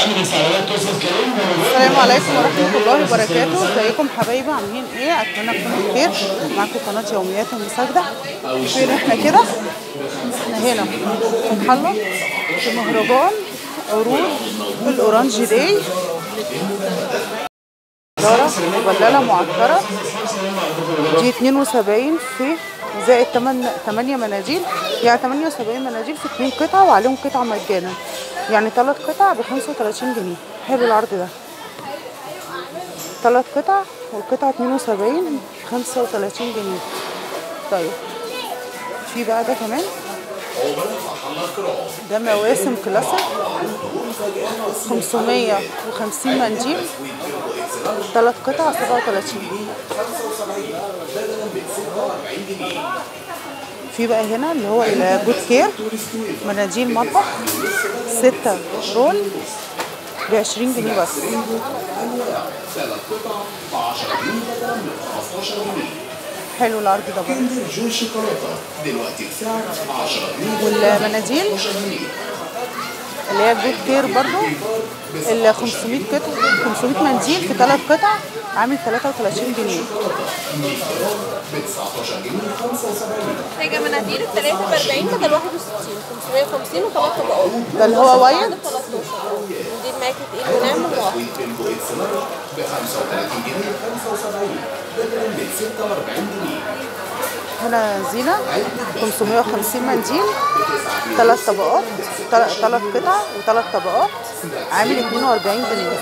السلام عليكم ورحمة الله وبركاته ازيكم حبايبي عاملين ايه اتمنى تكونوا بخير معاكم قناة يوميات المساجدة فين احنا كده احنا هنا في محلة في مهرجان عروض الاورانج داي دارة مبللة معطرة دي 72 في زائد 8 8 مناديل يعني 78 مناديل في 2 قطعة وعليهم قطعة مجانا يعني 3 قطع ب 35 جنيه حلو العرض ده 3 قطع والقطعة 72 ب 35 جنيه طيب في بقى ده كمان ده مواسم كلاسيك 550 منديل ثلاث قطع 37 في بقى هنا اللي هو الجود كير مناديل مطبخ ستة رول ب 20 جنيه بس حلو العرض ده برضه جول شوكولاته دلوقتي بسعر 10 جنيه والمناديل اللي هي جود كير برضو ال 500 قطع 500 منديل في ثلاث قطع عامل 33 جنيه ب 19 جنيه 75 حاجة مناديل التلاتة ب 40 بدل 61 550 وثلاث طبقات ده اللي هو وايد بعد 13 منديل ماكت ايد ونعمل واحد بنجو اكس لارج ب 35 جنيه 75 بدلا من 46 جنيه هنا زينة 550 منديل ثلاث طبقات ثلاث قطع وثلاث طبقات عامل 42 جنيه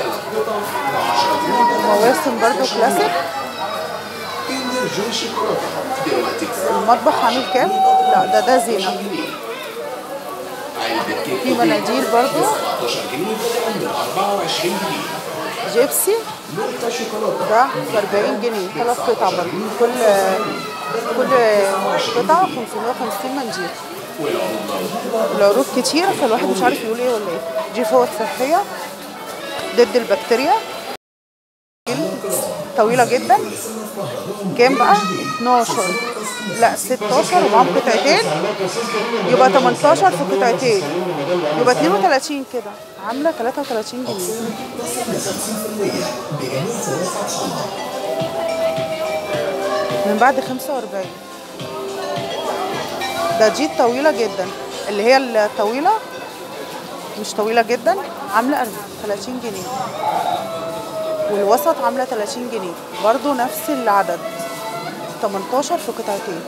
مواسم برضو كلاسيك كيندر جول شوكولاته دلوقتي بسعر المطبخ عامل كام؟ لا ده ده زينة علبة كيك في مناديل برضو 17 جنيه بدلا من 24 جنيه جيبسي نقطة شوكولاته ده ب 40 جنيه ثلاث قطع برضه كل كل قطعة 550 منديل العروض كتيرة فالواحد مش عارف يقول ايه ولا ايه دي فوط صحية ضد البكتيريا طويلة جدا كام بقى 12 لا 16 ومعاهم قطعتين يبقى 18 في قطعتين يبقى 32 كده عاملة 33 جنيه من بعد 45 ده دي طويلة جدا اللي هي الطويلة مش طويلة جدا عاملة 30 جنيه والوسط عاملة 30 جنيه برضو نفس العدد 18 في قطعتين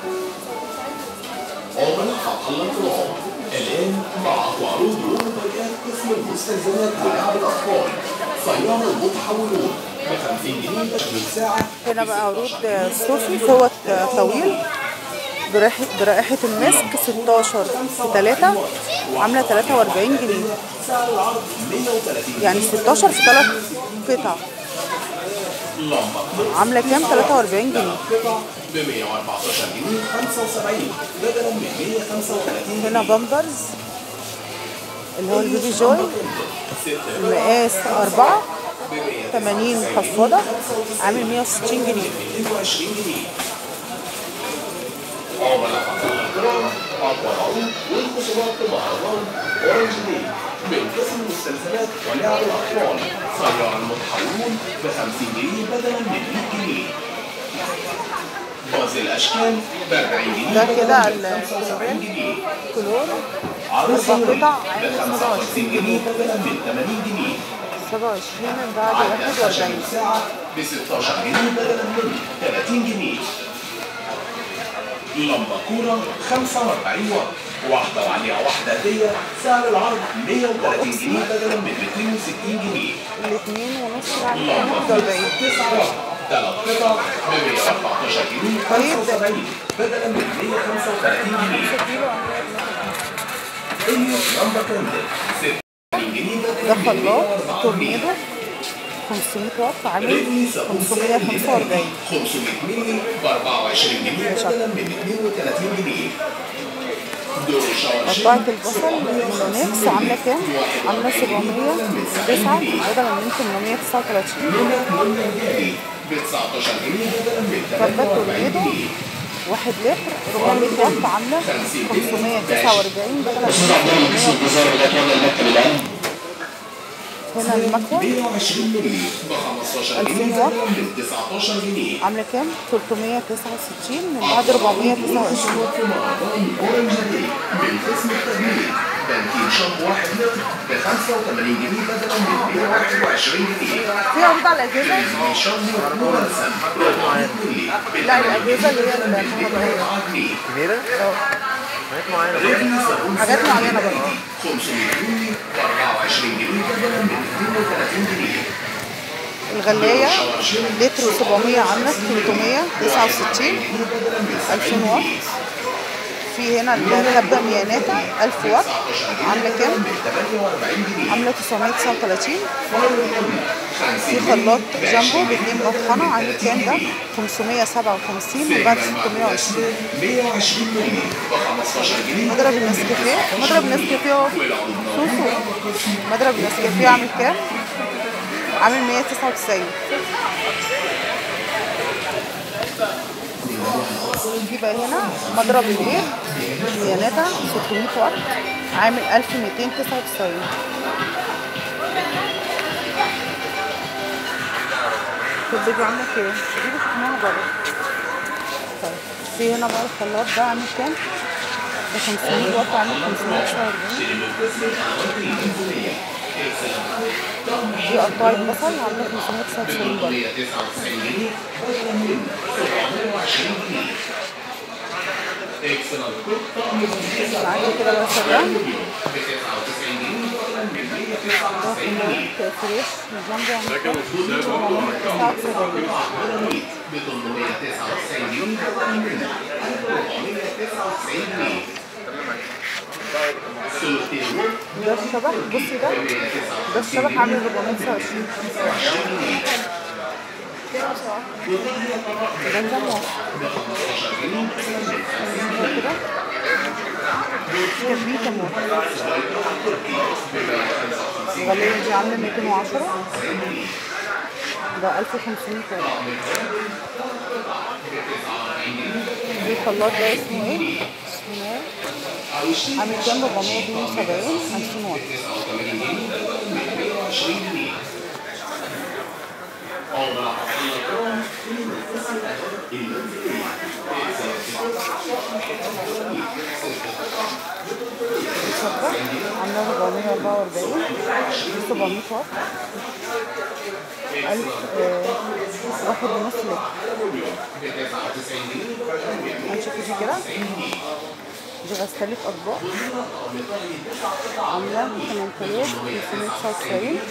عمر فتح الله الكرام الآن معك عروض يوم البيان قسم المستلزمات ولعب الأطفال سيارة المتحولون ب 50 جنيه من ساعة هنا بقى عروض صوفي فوط طويل برائحة برائحة المسك 16 في 3 عاملة 43 جنيه سعر العرض 130 يعني 16 في 3 قطع لمبة عاملة كام 43 جنيه قطع ب 114 جنيه 75 بدلا من 135 هنا بامبرز اللي هو البيبي جوي المقاس 4 80 خفاضة عامل 160 جنيه 22 جنيه عمر فتح الله الكرام أكبر عروض والخصومات بمهرجان أورنج دي من قسم المستلزمات ولعب الأطفال سيارة المتحولون ب 50 جنيه بدلا من 100 جنيه باز الأشكال ب 40 جنيه ده بدلاً كده من ال- 75 جنيه كلور عرض أربع صغير قطع ب عامل 25 جنيه بدلا من 80 جنيه 27 من بعد عدد خشب 41 الساعة ب 16 جنيه بدلا من 30 جنيه لمبة كورة 45 واط واحدة وعليها واحدة هدية سعر العرض 130 جنيه بدلا من 260 جنيه الاثنين ونص عامل لمبة 41 9 واط ثلاث قطع ب 114 جنيه 75 بدلا من 135 جنيه هي لمبة كاملة 60 جنيه ده بدلا من خلاط 140 تورنيدو 500 واط عامل رجلي 545 500 مللي ب 24 جنيه بدلا من 32 جنيه دور الشاور جيل قطعة البصل مونونيكس عاملة كام؟ عاملة 709 بدلا من 839 لونك لون جاري ب 19 جنيه بدلا من كبة 43 تورنيدو جنيه واحد لتر 400 واط عاملة 549 بدلا من 500 هنا المكوى 120 مللي ب 15 جنيه 2000 واط. بدلا من 19 جنيه عاملة كام؟ 369 من بعد 429 اورنج دي من قسم التجميل بنتين شامبو 1 لتر ب 85 جنيه بدلا من 121 جنيه في عروض على الأجهزة؟ بنتين شامبو مرسم 400 مللي لا الأجهزة اللي هي الكهربائية جنيه كبيرة؟ حاجات معينة ريفلي صابون حاجات معينة برضه 500 مللي ب 24 جنيه بدلا من 32 جنيه الغلاية لتر و700 عاملة 369 2000 واط في هنا الكبة مياناتا 1000 واط عاملة كام؟ 48 جنيه عاملة 939 في خلاط جامبو باتنين مطحنة عامل كام ده؟ 557 من بعد 620 120 مللي ب 15 جنيه مضرب النسكافيه مضرب النسكافيه اهو سوسو مضرب النسكافيه عامل كام؟ عامل 199 في بقى هنا مضرب البيض مياناتا 600 واط عامل 1299 البيض عامله كام؟ دي شفناها بره طيب في هنا بقى الخلاط ده عامل كام؟ ب 500 واط عامل 549 دي قطاعة بصل عاملة 599 برضه 199 جنيه بدلا من 420 جنيه اكسلنت كوك طقم انا عايزة كده بقى سريع ب 99 جنيه بدلا من 199 جنيه فريش من جنبه عامل كام؟ 79 ب 899 جنيه بدلا من 1499 جنيه سلطين ده الشبح بصي ده ده الشبح عامل 429 ده نظام واحد كده كان بيه كام واحد الغالية دي عاملة 210 ده 1500 واحد دي الخلاط ده اسمه ايه؟ اسمه ايه؟ عامل كام 472 50 واط الصبح عاملة 444 دي 700 واط 1000 آه، واحد ونص لتر هنشوف دي كده دي غسالة أطباق عاملة 8599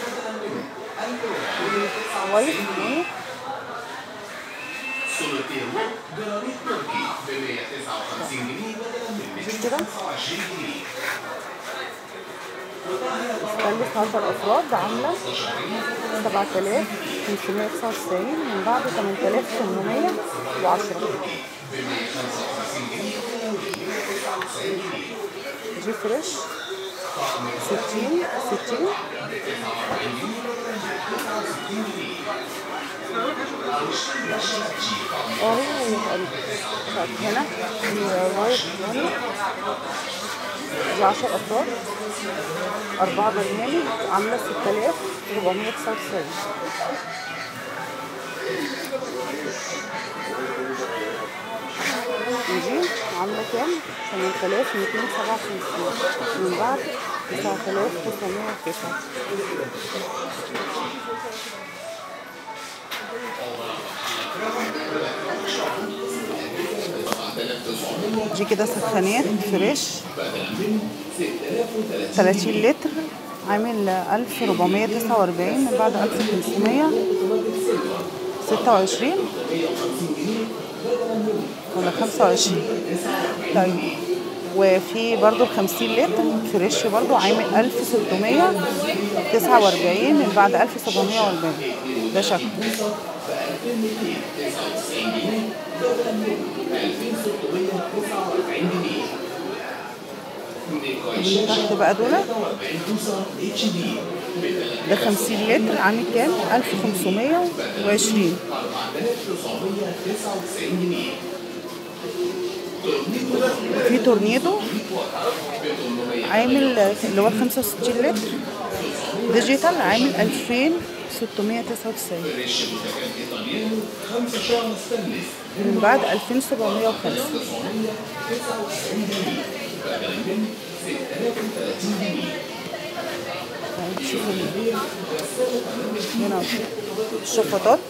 وايت مية سلطين جرانيت تركي ب 159 جنيه بدلا من دي كده 129 جنيه تكلف 10 أفراد عاملة 7599 من بعد 8810 جي فريش 60 60 اه هي يبقى طيب هنا الوايت يعني دي 10 أفراد أربعة برنامج عاملة 6499 دي عاملة كام؟ 8257 من بعد 9909 دي كده سخانات فريش 30 لتر عامل 1449 من بعد 1526 ولا 25 طيب وفي برضو 50 لتر فريش برضو عامل 1649 من بعد 1740 ده شكله اللي تحت بقى دول ده 50 لتر عامل كام؟ 1520 في تورنيدو عامل اللي هو 65 لتر ديجيتال عامل 2699 فريش متكامل ايطاليان 5 شعر ستانلس من بعد 2705 طيب شوف ال- هنا الشفاطات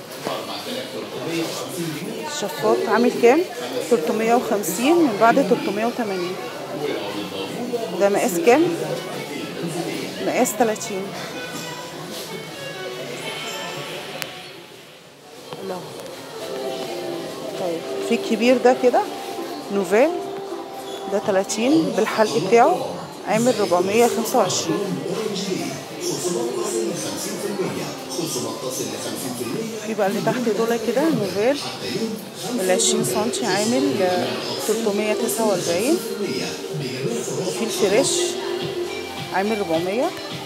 الشفاط عامل كام 350 من بعد 380 ده مقاس كام مقاس 30 الله طيب في الكبير ده كده نوفيل ده 30 بالحلق بتاعه عامل 425 في بقى اللي تحت دول كده نوفيل ال 20 سنتي عامل آه، 349 وفي الفريش عامل 400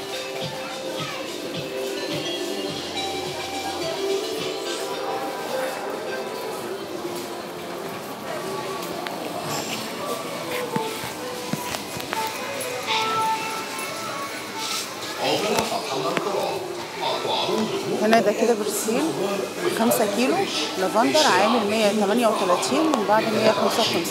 هنا ده كده برسيل 5 كيلو لافندر عامل 138 من بعد 155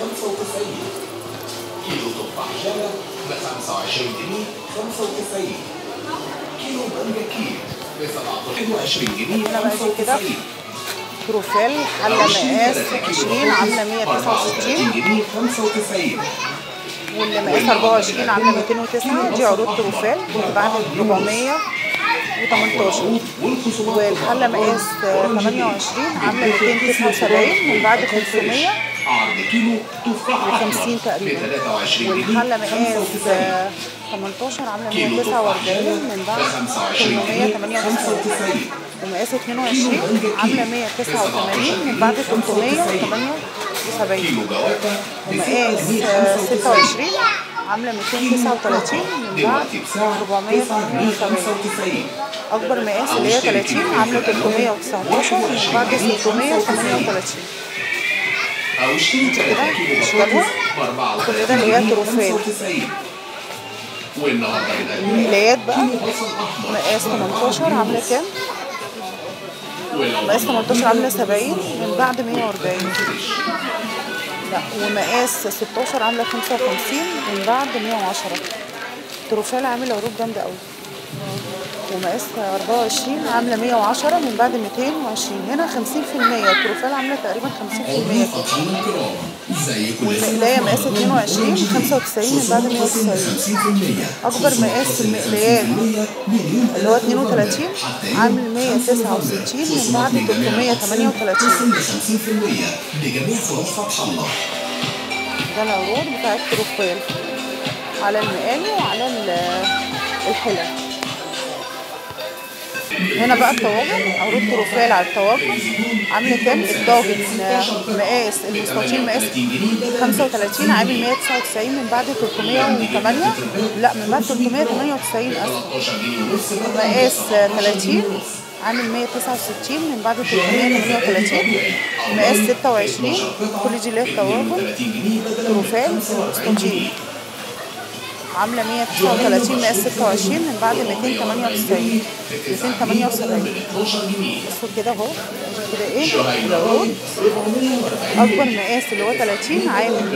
كيلو تفاح جالا ب 25 جنيه 95 كيلو مانجا كير ب 27 جنيه هنا بقى دي كده 95 بروفيل حلة مقاس 20 عاملة 169 جنيه 95 واللي مقاس 24 عاملة 209 دي عروض بروفيل بعد 418 والخصومات والحلة مقاس 28 عاملة 279 من بعد 500 عرض كيلو تفاح 50 تقريبا 23 جنيه والحلة مقاس 95 18 عاملة 149 من بعد 898 ومقاس 22 عاملة 189 من بعد 378 كيلو جوافة ومقاس 26 عاملة 239 من بعد دلوقتي بسعر 478 95 أكبر مقاس اللي هي 30 عاملة 319 من بعد 638 أو اشتري كده 3 كيلو أشكالها. بطاطس ب كل ده اللي هي تروفيه. 95 والنهارده بنقدم المقلايات بقى بصل أحمر مقاس 18 عاملة كام؟ ولو مقاس 18 عاملة 70 من بعد 140 لا ومقاس 16 عاملة 55 من بعد 110 تروفال عامل عروض جامدة قوي ومقاس 24 عاملة 110 من بعد 220 هنا 50% تروفال عاملة تقريبا 50% فاطمة الكرام زي كل والمقلاية مقاس 22 95 من بعد 190 أكبر مقاس في المقلايات اللي هو 32 عامل 169 من بعد 338 50% بجميع فروع فتح الله ده العروض بتاعت تروفال على المقالي وعلى ال- الحلل هنا بقى الطواجن عروض تروفال على الطواجن عامله كام الطاجن مقاس المستطيل مقاس 35 عامل 199 من بعد 308 لا من بعد 398 اسف 13 جنيه ونص مقاس 30 عامل 169 من بعد 338 مقاس 26 كل دي اللي هي الطواجن 30 جنيه بدل تروفال استونجين عاملة 139 مقاس 26 من بعد 298 278 12 جنيه بصوا كده اهو ادي كده ايه العروض اكبر مقاس اللي هو 30 عامل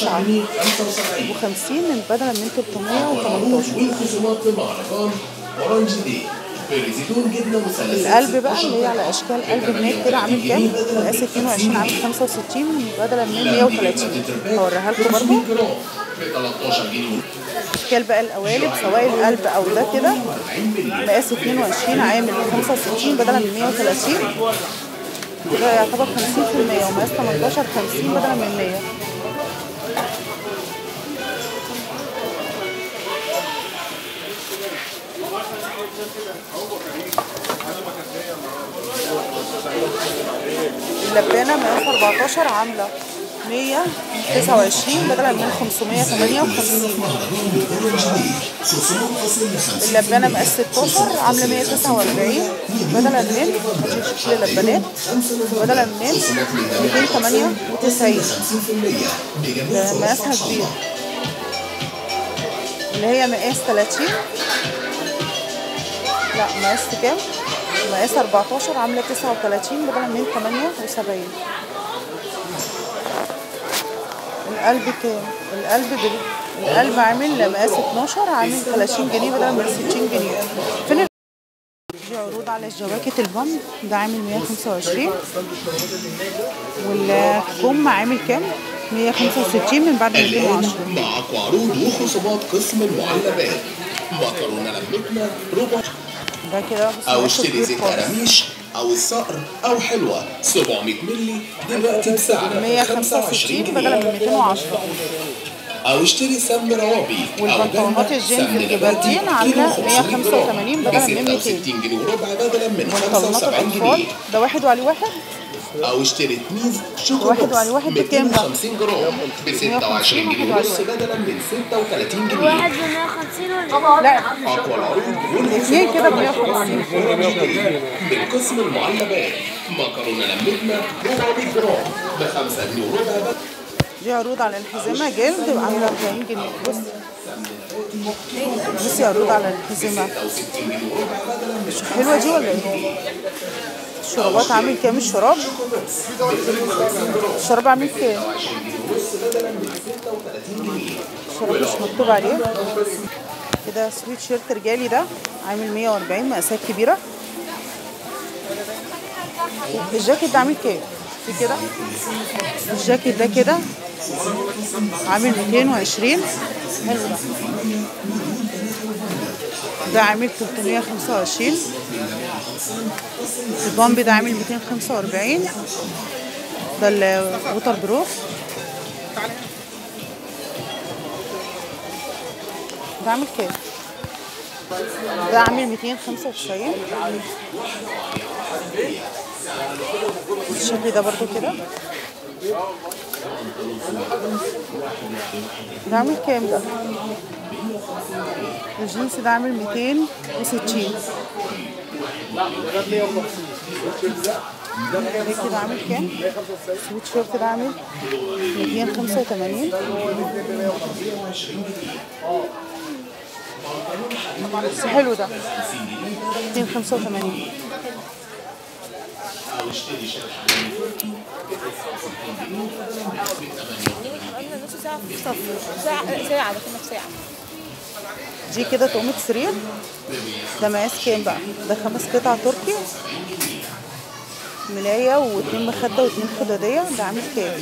159 من بدلا من 318 والخصومات في مهرجان اورنج دي بريزيدون جبنه مثلثات القلب بقى اللي هي على اشكال قلب هناك كده عامل كام؟ مقاس 22 عامل 65 بدلا من 130 هوريها لكم برضه جرام ب 13 جنيه اشكال بقى القوالب سواء القلب او ده كده مقاس 22 عامل 65 بدلا من 130 ده يعتبر 50% ومقاس 18 50 بدلا من 100 اللبانة مقاس 14 عاملة 129 بدلا من 558 اللبانة مقاس 16 عاملة 149 بدلا من ادي شكل اللبانات بدلا من 298 ده مقاسها كبير اللي هي مقاس 30 لا مقاس كام مقاس 14 عامله 39 بدل من 78 القلب كام القلب بال... القلب عامل مقاس 12 عامل 30 جنيه بدل من 60 جنيه فين ال- دي عروض على الجواكت البامب ده عامل 125 والكم عامل كام 165 من بعد 210 الآن معك عروض وخصومات قسم المعلبات مكرونة لمتنا ربع ده كده بص أو مقاسه اشتري كبير زيت خالص. قراميش أو الصقر أو حلوة 700 مللي دلوقتي بسعر 25 165 بدل جنيه من 210 أو اشتري سمن روابي أو والبنطلونات جنة الجينز سمن الجبردين نباتي عاملة كيلو 500 جرام 185 بدل من 200. 66 جنيه وربع بدلا من بنطلونات 75 الأطفال جنيه ده واحد وعليه واحد أو اشتري تميز شوكو واحد بوكس وعلى واحد بكام بقى؟ 250 جرام ب 26 جنيه واحد ونص وعلى بدلا من 36 جنيه واحد ب 150 ولا لا أقوى العروض الاثنين كده ب 150 من قسم المعلبات مكرونة لمتنا 400 جرام ب 5 جنيه وربع بس دي عروض على الحزمة جلد عاملة 40 جنيه بص بصي عروض على الحزمة 66 جنيه وربع بدلا من مش حلوة دي ولا ايه؟ الشرابات عامل كام الشراب؟ الشراب عامل كام؟ الشراب مش مكتوب عليه كده سويت شيرت رجالي ده عامل 140 مقاسات كبيرة الجاكيت ده عامل كام؟ في كده الجاكيت ده كده عامل 220 حلو ده ده عامل 325 البامبي ده عامل 245 ده الووتر بروف ده عامل كام؟ ده عامل 295 الشكل ده برضو كده ده عامل كام ده؟ الجينز ده عامل 260 ده كده عامل كام؟ سويت شيرت ده عامل 285 بس حلو ده 285 قلنا نص ساعة في الصف ساعة ساعة دخلنا في ساعة دي كده تقومة سرير ده مقاس كام بقى ده خمس قطع تركي ملاية واتنين مخدة واتنين خدادية ده عامل كام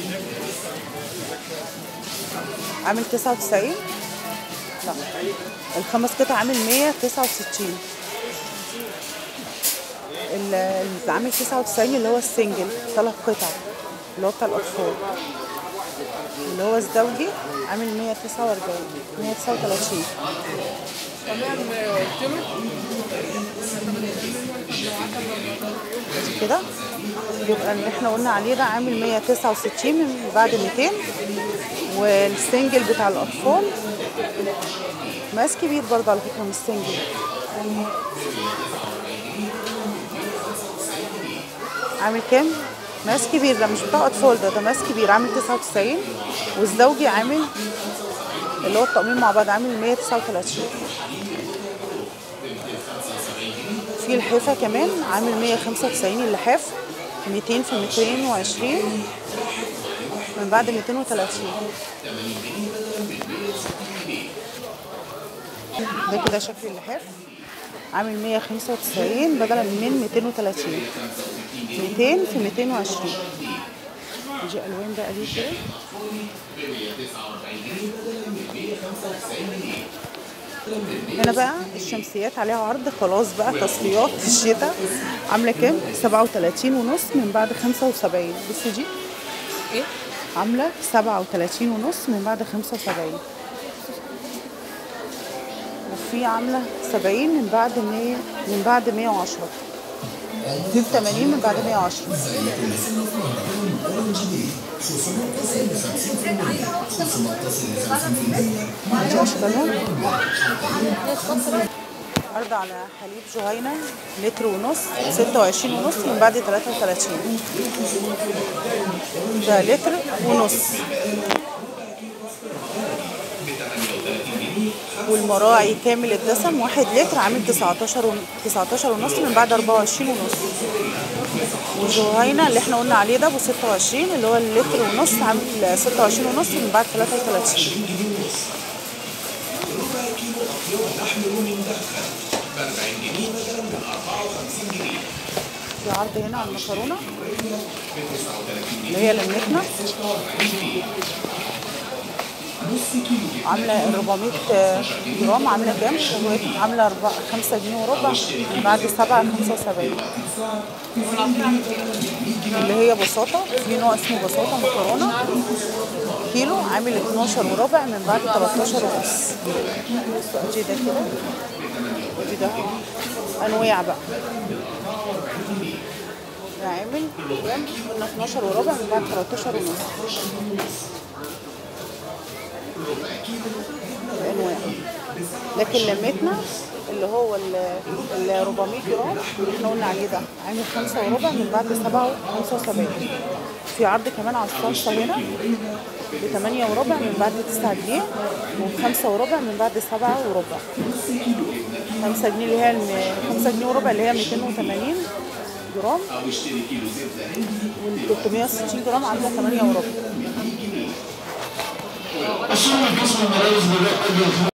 عامل تسعة وتسعين لا الخمس قطع عامل مية تسعة وستين ال- اللي عامل تسعة وتسعين اللي هو السنجل ثلاث قطع اللي هو بتاع الأطفال اللي هو الزوجي عامل 149 139 كده يبقى اللي احنا قلنا عليه ده عامل 169 من بعد 200 والسنجل بتاع الاطفال مقاس كبير برضه على فكره مش سنجل عامل كام؟ مقاس كبير ده مش بتاع اطفال ده ده مقاس كبير عامل 99 والزوجي عامل اللي هو الطقمين مع بعض عامل 139 في الحافة كمان عامل 195 اللحاف 200 في 220 من بعد 230 ده كده شكل اللحاف عامل 195 بدلا من 230 200 في 220 دي الوان بقى دي كده هنا بقى الشمسيات عليها عرض خلاص بقى تصفيات الشتاء عامله كام 37 ونص من بعد 75 بصي دي ايه؟ عامله 37 ونص من بعد 75 وفي عامله 70 من بعد 100 من بعد 110 دي 80 من بعد 110 دي اشكالهم عرض على حليب جهينة لتر ونص 26 ونص من بعد 33 ده لتر ونص والمراعي كامل الدسم واحد لتر عامل 19 ون- 19 ونص من بعد 24 ونص وجهينة اللي احنا قلنا عليه ده ب 26 اللي هو اللتر ونص عامل 26 ونص من بعد 33 في عرض هنا على المكرونة اللي هي لمتنا عاملة 400 جرام عاملة كام؟ عاملة 5 جنيه وربع بعد 7 75 اللي هي بساطة في نوع اسمه بساطة مكرونة كيلو عامل 12 وربع من بعد 13 ونص بصوا ادي ده كده ادي ده انواع بقى ده عامل كام؟ قلنا 12 وربع من بعد 13 ونص الانواع لكن لمتنا اللي هو ال ال 400 جرام اللي احنا قلنا عليه ده عامل خمسة وربع من بعد سبعة وخمسة وسبعين في عرض كمان على الصلصة هنا بثمانية وربع من بعد تسعة جنيه وخمسة وربع من بعد سبعة وربع خمسة جنيه اللي هي الم- خمسة جنيه وربع اللي هي 280 جرام وال 360 جرام عاملة 8 وربع